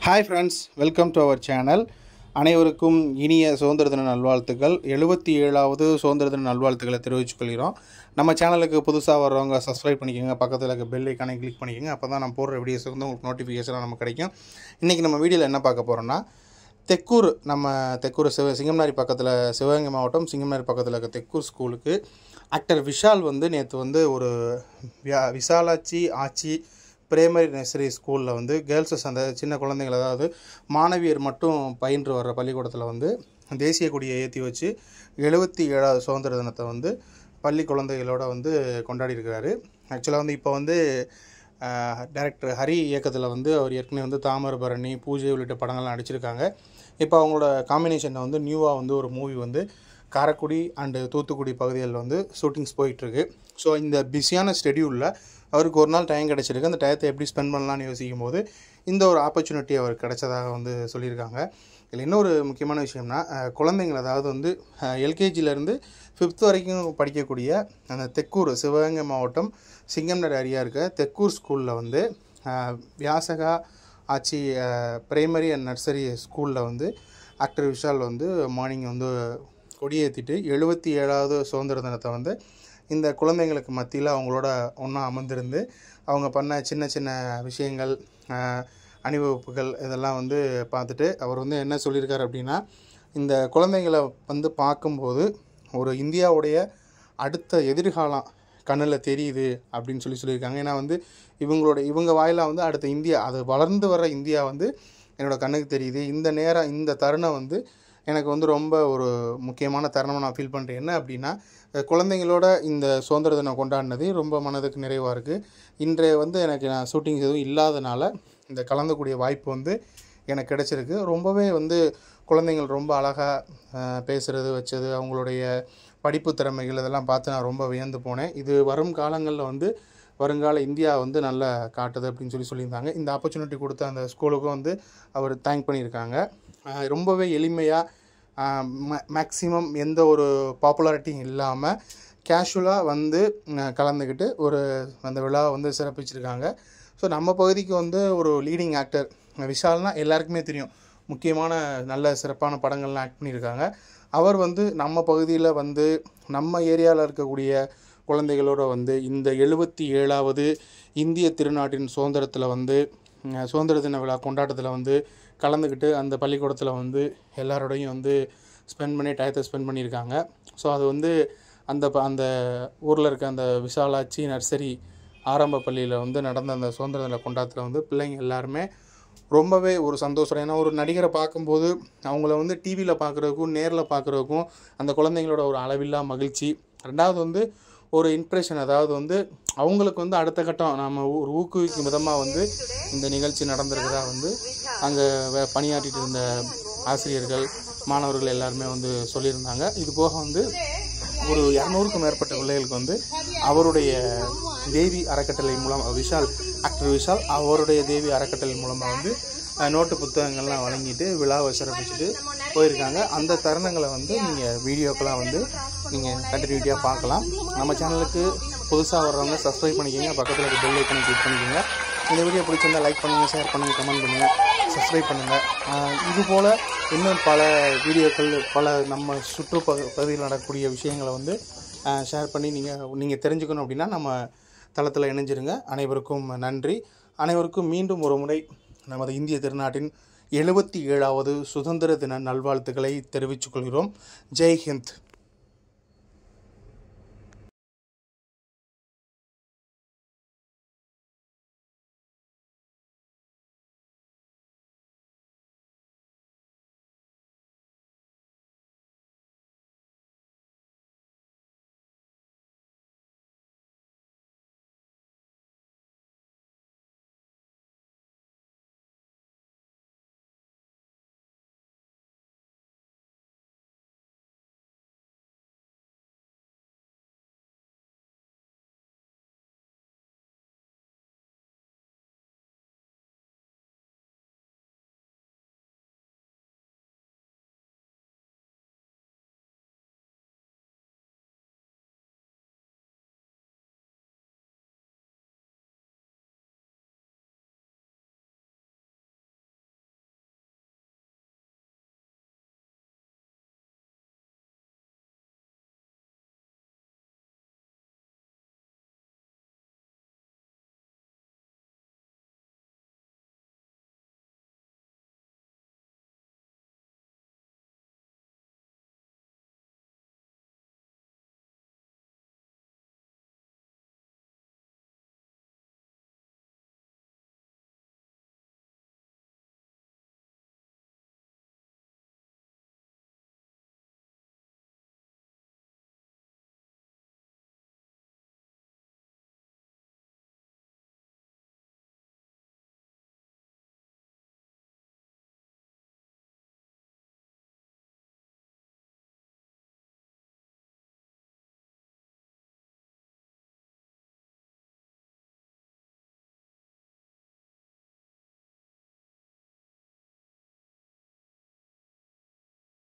hi friends welcome to our channel அனைவருக்கும் இனிய சுதந்திர தின நல்வாழ்த்துக்கள் எழுபத்தி ஏழாவது சுதந்திர தின நல்வாழ்த்துக்களை தெரிவித்துக் கொள்கிறோம் நம்ம சேனலுக்கு புதுசாக வர்றவங்க சப்ஸ்கிரைப் பண்ணிக்கோங்க பக்கத்தில் இருக்க பெல் ஐக்கானை கிளிக் பண்ணிக்கோங்க அப்போ தான் நம்ம போடுற வீடியோஸ் வந்து உங்களுக்கு நோட்டிஃபிகேஷனாக நமக்கு கிடைக்கும் இன்றைக்கி நம்ம வீடியோவில் என்ன பார்க்க போகிறோம்னா தெக்கூர் நம்ம தெக்கூர் சிவ சிங்கம்னாரி பக்கத்தில் சிவகங்கை மாவட்டம் சிங்கம்னாரி பக்கத்தில் இருக்க தெக்கூர் ஸ்கூலுக்கு ஆக்டர் விஷால் வந்து நேற்று வந்து ஒரு வியா- விசாலாட்சி ஆச்சி பிரைமரி நர்சரி ஸ்கூலில் வந்து கேர்ள்ஸஸ் அந்த சின்ன குழந்தைகள் அதாவது மாணவியர் மட்டும் பயின்று வர்ற பள்ளிக்கூடத்தில் வந்து தேசிய கொடியை ஏற்றி வச்சு எழுபத்தி ஏழாவது சுதந்திர தினத்தை வந்து பள்ளி குழந்தைகளோட வந்து கொண்டாடி இருக்கிறாரு ஆக்சுவலாக வந்து இப்போ வந்து டைரக்டர் ஹரி இயக்கத்தில் வந்து அவர் ஏற்கனவே வந்து தாமிரபரணி பூஜை உள்ளிட்ட படங்கள்லாம் நடிச்சிருக்காங்க இப்போ அவங்களோட காம்பினேஷனில் வந்து நியூவாக வந்து ஒரு மூவி வந்து காரைக்குடி அண்டு தூத்துக்குடி பகுதிகளில் வந்து ஷூட்டிங்ஸ் போயிட்டுருக்கு ஸோ இந்த பிஸியான ஸ்கெடியூலில் அவருக்கு ஒரு நாள் டைம் கிடச்சிருக்கு அந்த டயத்தை எப்படி ஸ்பெண்ட் பண்ணலாம்னு யோசிக்கும் போது இந்த ஒரு ஆப்பர்ச்சுனிட்டி அவருக்கு கிடைச்சதாக வந்து சொல்லியிருக்காங்க இதில் இன்னொரு முக்கியமான விஷயம்னா அஹ், குழந்தைங்கள் அதாவது வந்து எல்கேஜிலேருந்து ஃபிஃப்த் வரைக்கும் படிக்கக்கூடிய அந்த தெக்கூர் சிவகங்கை மாவட்டம் சிங்கம்நர் ஏரியா இருக்க தெக்கூர் ஸ்கூலில் வந்து அஹ், வியாசகா ஆச்சி பிரைமரி அண்ட் நர்சரி ஸ்கூலில் வந்து ஆக்டர் விஷால் வந்து மார்னிங் வந்து கொடியேற்றிட்டு எழுபத்தி ஏழாவது சுதந்திர தினத்தை வந்து இந்த குழந்தைங்களுக்கு மத்தியில் அவங்களோட ஒன்றா அமர்ந்திருந்து அவங்க பண்ண சின்ன சின்ன விஷயங்கள் ஆஹ், அணிவகுப்புகள் இதெல்லாம் வந்து பார்த்துட்டு அவர் வந்து என்ன சொல்லியிருக்காரு அப்படின்னா இந்த குழந்தைங்களை வந்து பார்க்கும்போது ஒரு இந்தியாவுடைய அடுத்த எதிர்காலம் கண்ணில் தெரியுது அப்படின்னு சொல்லி சொல்லியிருக்காங்க ஏன்னா வந்து இவங்களோட இவங்க வாயிலாக வந்து அடுத்த இந்தியா அது வளர்ந்து வர இந்தியா வந்து என்னோட கண்ணுக்கு தெரியுது இந்த நேரம் இந்த தருணம் வந்து எனக்கு வந்து ரொம்ப ஒரு முக்கியமான தருணமாக நான் ஃபீல் பண்ணுறேன் என்ன அப்படின்னா அஹ் குழந்தைங்களோட இந்த சுதந்திர தினம் கொண்டாடினது ரொம்ப மனதுக்கு நிறைவாக இருக்குது இன்றைய வந்து எனக்கு நான் ஷூட்டிங் எதுவும் இல்லாதனால இந்த கலந்துக்கூடிய வாய்ப்பு வந்து எனக்கு கிடைச்சிருக்கு ரொம்பவே வந்து குழந்தைங்கள் ரொம்ப அழகாக பேசுகிறது வச்சது அவங்களுடைய படிப்பு திறமைகள் இதெல்லாம் பார்த்து நான் ரொம்ப வியந்து போனேன் இது வரும் காலங்களில் வந்து வருங்கால இந்தியா வந்து நல்லா காட்டுது அப்படின்னு சொல்லி சொல்லியிருந்தாங்க இந்த ஆப்பர்ச்சுனிட்டி கொடுத்த அந்த ஸ்கூலுக்கும் வந்து அவர் தேங்க் பண்ணியிருக்காங்க ஆஹ் ரொம்பவே எளிமையாக மேக்ஸிமம் எந்த ஒரு பாப்புலாரிட்டியும் இல்லாமல் கேஷுவலாக வந்து ஆஹ் கலந்துக்கிட்டு ஒரு அந்த விழாவை வந்து சிறப்பிச்சிருக்காங்க ஸோ நம்ம பகுதிக்கு வந்து ஒரு லீடிங் ஆக்டர் விஷால்னா எல்லாருக்குமே தெரியும் முக்கியமான நல்ல சிறப்பான படங்கள்லாம் ஆக்ட் பண்ணியிருக்காங்க அவர் வந்து நம்ம பகுதியில் வந்து நம்ம ஏரியாவில் இருக்கக்கூடிய குழந்தைகளோட வந்து இந்த எழுபத்தி ஏழாவது இந்திய திருநாட்டின் சுதந்திரத்தில் வந்து அஹ், சுதந்திர தின விழா கொண்டாட்டத்தில் வந்து கலந்துக்கிட்டு அந்த பள்ளிக்கூடத்தில் வந்து எல்லாரோடையும் வந்து ஸ்பெண்ட் பண்ணி டயத்தை ஸ்பெண்ட் பண்ணியிருக்காங்க ஸோ அது வந்து அந்த ப- அந்த ஊரில் இருக்க அந்த விசாலாட்சி நர்சரி ஆரம்ப பள்ளியில் வந்து நடந்த அந்த சுதந்திர தின கொண்டாட்டத்தில் வந்து பிள்ளைங்க எல்லாருமே ரொம்பவே ஒரு சந்தோஷம் ஏன்னா ஒரு நடிகரை பார்க்கும்போது அவங்கள வந்து டிவியில் பார்க்குறதுக்கும் நேரில் பார்க்குறதுக்கும் அந்த குழந்தைங்களோட ஒரு அளவில்லா மகிழ்ச்சி ரெண்டாவது வந்து ஒரு இம்ப்ரெஷன் அதாவது வந்து அவங்களுக்கு வந்து அடுத்த கட்டம் நம்ம ஒரு ஊக்குவிக்கும் விதமாக வந்து இந்த நிகழ்ச்சி நடந்திருக்கிறதா வந்து அங்கே பணியாற்றிட்டு இருந்த ஆசிரியர்கள் மாணவர்கள் எல்லாருமே வந்து சொல்லியிருந்தாங்க இது போக வந்து ஒரு இரநூறுக்கும் மேற்பட்ட பிள்ளைகளுக்கு வந்து அவருடைய தேவி அறக்கட்டளை மூலம் விஷால் ஆக்டர் விஷால் அவருடைய தேவி அறக்கட்டளை மூலமாக வந்து அஹ், நோட்டு புத்தகங்கள்லாம் வழங்கிட்டு விழாவை சிறப்பிச்சுட்டு போயிருக்காங்க அந்த தருணங்களை வந்து நீங்கள் வீடியோக்கெல்லாம் வந்து நீங்கள் கண்டினியூட்டியாக பார்க்கலாம் நம்ம சேனலுக்கு புதுசாக வர்றவங்க சப்ஸ்கிரைப் பண்ணிக்கோங்க பக்கத்தில் இருக்க பெல் ஐக்கனை கிளிக் பண்ணிக்கோங்க இந்த வீடியோ பிடிச்சிருந்தா லைக் பண்ணுங்கள் ஷேர் பண்ணுங்கள் கமெண்ட் பண்ணுங்கள் சப்ஸ்கிரைப் பண்ணுங்கள் இது போல் இன்னும் பல வீடியோக்கள் பல நம்ம சுற்று பகு- பகுதியில் நடக்கக்கூடிய விஷயங்களை வந்து ஷேர் பண்ணி நீங்கள் நீங்கள் தெரிஞ்சுக்கணும் அப்படின்னா நம்ம தளத்தில் இணைஞ்சிருங்க அனைவருக்கும் நன்றி அனைவருக்கும் மீண்டும் ஒரு முறை நமது இந்திய திருநாட்டின் எழுபத்தி ஏழாவது சுதந்திர தின நல்வாழ்த்துக்களை தெரிவித்துக் கொள்கிறோம் ஜெய் ஹிந்த்